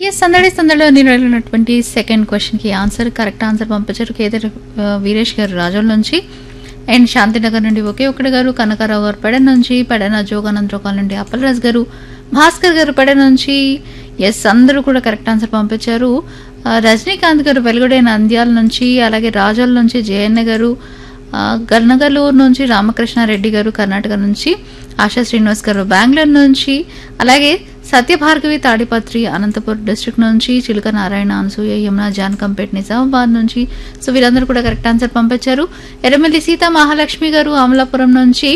yes సందడి సందడిలో నేను అడిగినటువంటి సెకండ్ క్వశ్చన్కి ఆన్సర్ కరెక్ట్ ఆన్సర్ పంపించారు కేదర్ ఆ, వీరేష్ గారు రాజోల్ నుంచి అండ్ శాంతినగర్ నుండి ఒకే ఒకటి గారు కనకారావు గారు పెడ నుంచి పెడన జోగానందరావు కాల్ నుండి అప్పలరాజ్ గారు భాస్కర్ గారు పెడ నుంచి ఎస్ అందరూ కూడా కరెక్ట్ ఆన్సర్ పంపించారు ఆ, రజనీకాంత్ గారు వెలుగుడే నంద్యాల నుంచి అలాగే రాజోల్ నుంచి జయన్న గారు ఆ, గన్నగలూరు నుంచి రామకృష్ణారెడ్డి గారు కర్ణాటక నుంచి ఆశా శ్రీనివాస్ గారు బెంగళూరు నుంచి అలాగే సత్యభార్గవి తాడిపత్రి అనంతపురం డిస్ట్రిక్ట్ నుంచి చిలుక నారాయణ అనసూయ యమున జాన్కంపేట్ నిజామాబాద్ నుంచి సో వీరందరూ కూడా కరెక్ట్ ఆన్సర్ పంపించారు ఎర్రమల్లి సీతా మహాలక్ష్మి గారు అమలాపురం నుంచి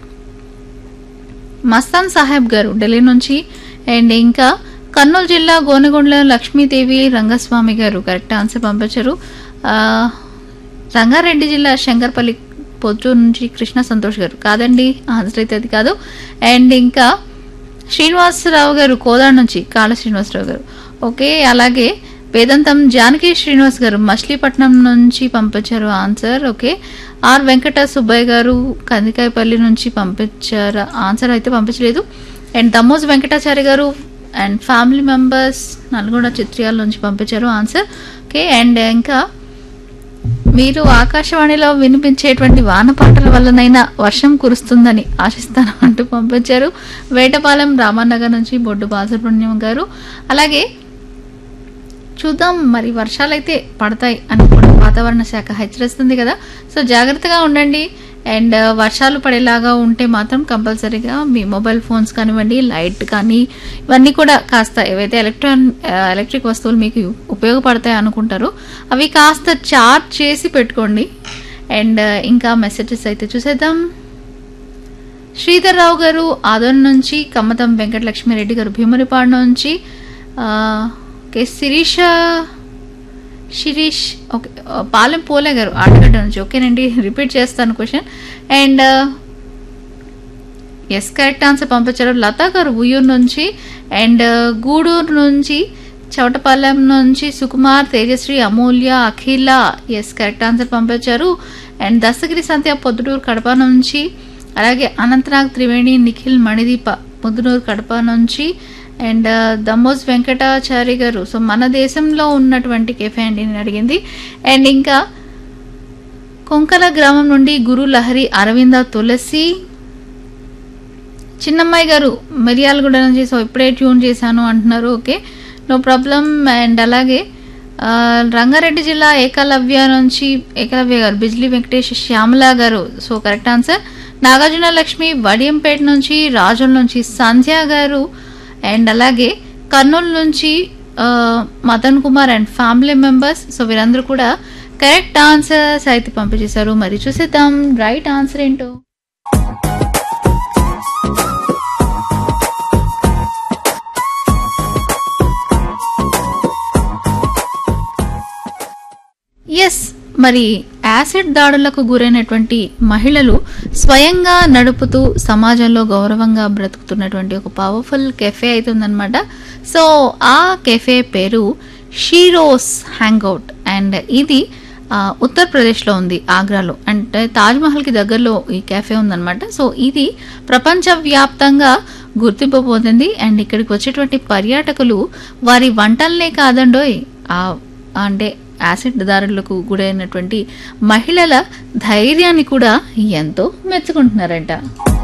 మస్తాన్ సాహెబ్ గారు ఢిల్లీ నుంచి అండ్ ఇంకా కర్నూలు జిల్లా గోనెగొండ లక్ష్మీదేవి రంగస్వామి గారు కరెక్ట్ ఆన్సర్ పంపించారు ఆ, రంగారెడ్డి జిల్లా శంకర్పల్లి పొత్తూరు నుంచి కృష్ణ సంతోష్ గారు కాదండి ఆన్సర్ అయితే అది కాదు అండ్ ఇంకా శ్రీనివాసరావు గారు కోదాడ్ నుంచి కాళ శ్రీనివాసరావు గారు ఓకే అలాగే వేదాంతం జానకి శ్రీనివాస్ గారు మచిలీపట్నం నుంచి పంపించారు answer okay R Venkata Subbaiah garu Kandikayapalli నుంచి పంపించారు ఆన్సర్ అయితే పంపించలేదు and Dammoj Venkatachari garu and family members Nalgonda Chitriyala నుంచి పంపించారు ఆన్సర్ ఓకే అండ్ ఇంకా మీరు ఆకాశవాణిలో వినిపించేటువంటి వాన పాటల వల్లనైనా వర్షం కురుస్తుందని ఆశిస్తాను అంటూ పంపించారు వేటపాలెం రామానగర్ నుంచి బొడ్డు బాలసుబ్రహ్మణ్యం గారు అలాగే చూద్దాం మరి వర్షాలైతే పడతాయి అని కూడా వాతావరణ శాఖ హెచ్చరిస్తుంది కదా సో జాగ్రత్తగా ఉండండి అండ్ వర్షాలు పడేలాగా ఉంటే మాత్రం కంపల్సరీగా మీ మొబైల్ ఫోన్స్ కానివ్వండి లైట్ కానీ ఇవన్నీ కూడా కాస్త ఏవైతే ఎలక్ట్రాన్ ఎలక్ట్రిక్ వస్తువులు మీకు ఉపయోగపడతాయి అనుకుంటారో అవి కాస్త చార్జ్ చేసి పెట్టుకోండి అండ్ ఇంకా మెసేజెస్ అయితే చూసేద్దాం శ్రీధర్ రావు గారు ఆదోన్ నుంచి కమ్మతం వెంకటలక్ష్మిరెడ్డి గారు భీమునిపాడు నుంచి ఆ, ఓకే శిరీష శిరీష్ ఓకే ఆ, పాలెం పోలే గారు ఆటగడ్డ నుంచి ఓకేనండి రిపీట్ చేస్తాను question and yes correct answer పంపించారు లతా గారు ఉయ్యూరు నుంచి అండ్ గూడూరు నుంచి చవటపాలెం నుంచి Sukumar Tejasri Amulya Akhila yes correct answer పంపించారు అండ్ దస్తగిరి సంధ్య పొద్దుటూరు కడప నుంచి అలాగే అనంతనాగ్ త్రివేణి నిఖిల్ మణిదీప పొద్దునూరు కడప నుంచి అండ్ దమ్మోజ్ వెంకటాచారి గారు సో మన దేశంలో ఉన్నటువంటి కెఫే అండి నేను అడిగింది అండ్ ఇంకా కొంకల గ్రామం నుండి గురు లహరి అరవింద తులసి చిన్నమ్మాయి గారు మిరియాలగూడ నుంచి సో ఇప్పుడే ట్యూన్ చేశాను అంటున్నారు ఓకే నో ప్రాబ్లం అండ్ అలాగే ఆ, రంగారెడ్డి జిల్లా ఏకలవ్య నుంచి ఏకలవ్య గారు Bijli Venkatesh Shyamala garu so correct answer Nagarjuna Lakshmi Vadiyampeta నుంచి రాజుల నుంచి సంధ్య గారు అండ్ అలాగే కర్నూలు నుంచి ఆ, Madan Kumar and family members so వీరందరూ కూడా కరెక్ట్ ఆన్సర్స్ అయితే పంపించేశారు మరి చూసేద్దాం రైట్ ఆన్సర్ ఏంటో ఎస్ మరి యాసిడ్ దాడులకు గురైనటువంటి మహిళలు స్వయంగా నడుపుతూ సమాజంలో గౌరవంగా బ్రతుకుతున్నటువంటి ఒక పవర్ఫుల్ కెఫే అవుతుందన్నమాట సో ఆ కెఫే పేరు షీరోస్ హ్యాంగ్అవుట్ అండ్ ఇది ఆ, ఉత్తరప్రదేశ్లో ఉంది ఆగ్రాలో అంటే తాజ్మహల్కి దగ్గరలో ఈ కెఫే ఉందన్నమాట సో ఇది ప్రపంచవ్యాప్తంగా గుర్తింపు పొందింది అండ్ ఇక్కడికి వచ్చేటువంటి పర్యాటకులు వారి వంటల్నే కాదండోయ్ ఆ అంటే యాసిడ్ దారులకు గురైనటువంటి మహిళల ధైర్యాన్ని కూడా ఎంతో మెచ్చుకుంటున్నారంట